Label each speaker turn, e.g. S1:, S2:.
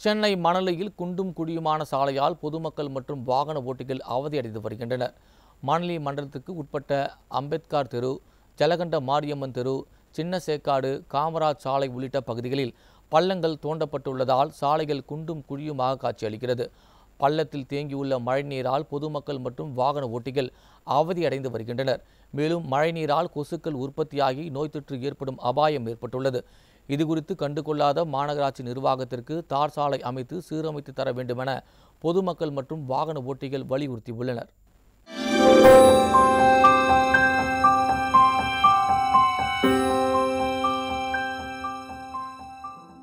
S1: சென்னை மணலியில் குண்டும் குழியுமான சாலையால் பொதுமக்கள் மற்றும் வாகன ஓட்டிகள் அவதியடைந்து வருகின்றனர் மணலி மண்டலத்துக்கு உட்பட்ட அம்பேத்கர் தெரு ஜலகண்ட மாரியம்மன் தெரு சின்ன சேக்காடு காமராஜ் சாலை உள்ளிட்ட பகுதிகளில் பள்ளங்கள் தோண்டப்பட்டுள்ளதால் சாலைகள் குண்டும் குழியுமாக காட்சியளிக்கிறது பள்ளத்தில் தேங்கியுள்ள மழைநீரால் பொதுமக்கள் மற்றும் வாகன ஓட்டிகள் அவதியடைந்து வருகின்றனர் மேலும் மழைநீரால் கொசுக்கள் உற்பத்தியாகி நோய் தொற்று ஏற்படும் அபாயம் ஏற்பட்டுள்ளது இதுகுறித்து கண்டுகொள்ளாத மாநகராட்சி நிர்வாகத்திற்கு தார் சாலை அமைத்து சீரமைத்து தர வேண்டுமென பொதுமக்கள் மற்றும் வாகன ஓட்டிகள் வலியுறுத்தியுள்ளனர்